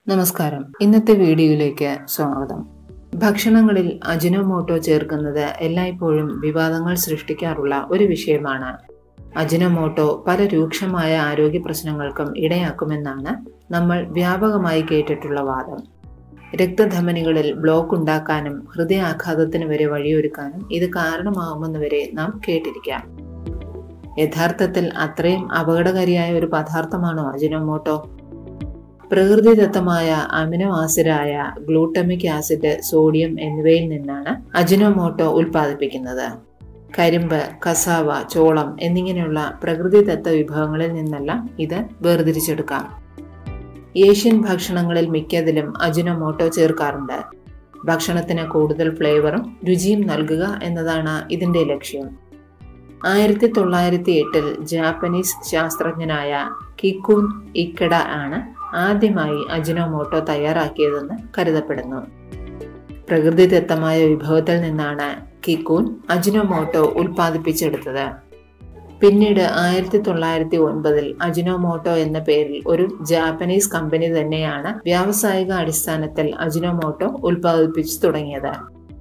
നമസ്കാരം ഇന്നത്തെ വീഡിയോയിലേക്ക് സ്വാഗതം ഭക്ഷണങ്ങളിൽ അജിനോമോട്ടോ ചേർക്കുന്നത് എല്ലായ്പ്പോഴും വിവാദങ്ങൾ സൃഷ്ടിക്കാറുള്ള ഒരു വിഷയമാണ് അജിനോമോട്ടോ പല രൂക്ഷമായ ആരോഗ്യ പ്രശ്നങ്ങൾക്കും ഇടയാക്കുമെന്നാണ് നമ്മൾ വ്യാപകമായി കേട്ടിട്ടുള്ള വാദം രക്തധമനികളിൽ ബ്ലോക്ക് ഉണ്ടാക്കാനും ഹൃദയാഘാതത്തിന് വരെ വഴിയൊരുക്കാനും ഇത് കാരണമാകുമെന്ന് വരെ നാം കേട്ടിരിക്കാം യഥാർത്ഥത്തിൽ അത്രയും അപകടകാരിയായ ഒരു പദാർത്ഥമാണോ അജിനോമോട്ടോ പ്രകൃതിദത്തമായ അമിനോ ആസിഡായ ഗ്ലൂട്ടമിക് ആസിഡ് സോഡിയം എന്നിവയിൽ നിന്നാണ് അജിനോമോട്ടോ ഉൽപ്പാദിപ്പിക്കുന്നത് കരിമ്പ് കസാവ ചോളം എന്നിങ്ങനെയുള്ള പ്രകൃതിദത്ത വിഭവങ്ങളിൽ നിന്നെല്ലാം ഇത് വേർതിരിച്ചെടുക്കാം ഏഷ്യൻ ഭക്ഷണങ്ങളിൽ മിക്കതിലും അജിനോമോട്ടോ ചേർക്കാറുണ്ട് ഭക്ഷണത്തിന് കൂടുതൽ ഫ്ലേവറും രുചിയും നൽകുക എന്നതാണ് ഇതിന്റെ ലക്ഷ്യം ആയിരത്തി തൊള്ളായിരത്തി എട്ടിൽ ജാപ്പനീസ് ശാസ്ത്രജ്ഞനായ കിക്കുൻ ഇക്കഡ ആണ് ആദ്യമായി അജിനോമോട്ടോ തയ്യാറാക്കിയതെന്ന് കരുതപ്പെടുന്നു പ്രകൃതിദത്തമായ വിഭവത്തിൽ നിന്നാണ് കിക്കൂൻ അജിനോമോട്ടോ ഉൽപ്പാദിപ്പിച്ചെടുത്തത് പിന്നീട് ആയിരത്തി തൊള്ളായിരത്തി ഒൻപതിൽ അജിനോമോട്ടോ എന്ന പേരിൽ ഒരു ജാപ്പനീസ് കമ്പനി തന്നെയാണ് വ്യാവസായിക അടിസ്ഥാനത്തിൽ അജിനോമോട്ടോ ഉൽപ്പാദിപ്പിച്ചു തുടങ്ങിയത്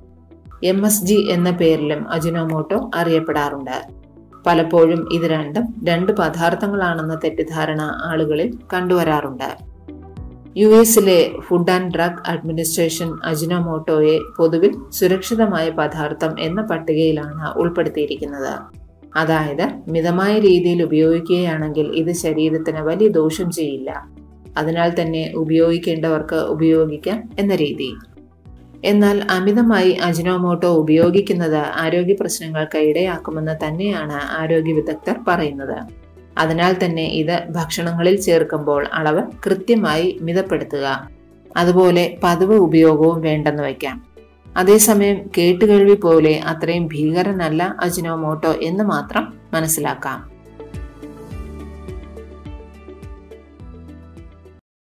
എം എസ് ജി എന്ന പേരിലും അജിനോമോട്ടോ അറിയപ്പെടാറുണ്ട് പലപ്പോഴും ഇത് രണ്ടും രണ്ട് പദാർത്ഥങ്ങളാണെന്ന തെറ്റിദ്ധാരണ ആളുകളിൽ കണ്ടുവരാറുണ്ട് യു എസിലെ ഫുഡ് ആൻഡ് ഡ്രഗ് അഡ്മിനിസ്ട്രേഷൻ അജിനോമോട്ടോയെ പൊതുവിൽ സുരക്ഷിതമായ പദാർത്ഥം എന്ന പട്ടികയിലാണ് ഉൾപ്പെടുത്തിയിരിക്കുന്നത് അതായത് മിതമായ രീതിയിൽ ഉപയോഗിക്കുകയാണെങ്കിൽ ഇത് ശരീരത്തിന് വലിയ ദോഷം ചെയ്യില്ല അതിനാൽ തന്നെ ഉപയോഗിക്കേണ്ടവർക്ക് ഉപയോഗിക്കാം എന്ന രീതി എന്നാൽ അമിതമായി അജിനോമോട്ടോ ഉപയോഗിക്കുന്നത് ആരോഗ്യ പ്രശ്നങ്ങൾക്ക് ഇടയാക്കുമെന്ന് തന്നെയാണ് ആരോഗ്യ വിദഗ്ധർ പറയുന്നത് അതിനാൽ തന്നെ ഇത് ഭക്ഷണങ്ങളിൽ ചേർക്കുമ്പോൾ അളവ് കൃത്യമായി മിതപ്പെടുത്തുക അതുപോലെ പതിവ് ഉപയോഗവും വേണ്ടെന്ന് വയ്ക്കാം അതേസമയം കേട്ടുകേൾവി പോലെ അത്രയും ഭീകരനല്ല അജിനോമോട്ടോ എന്ന് മാത്രം മനസ്സിലാക്കാം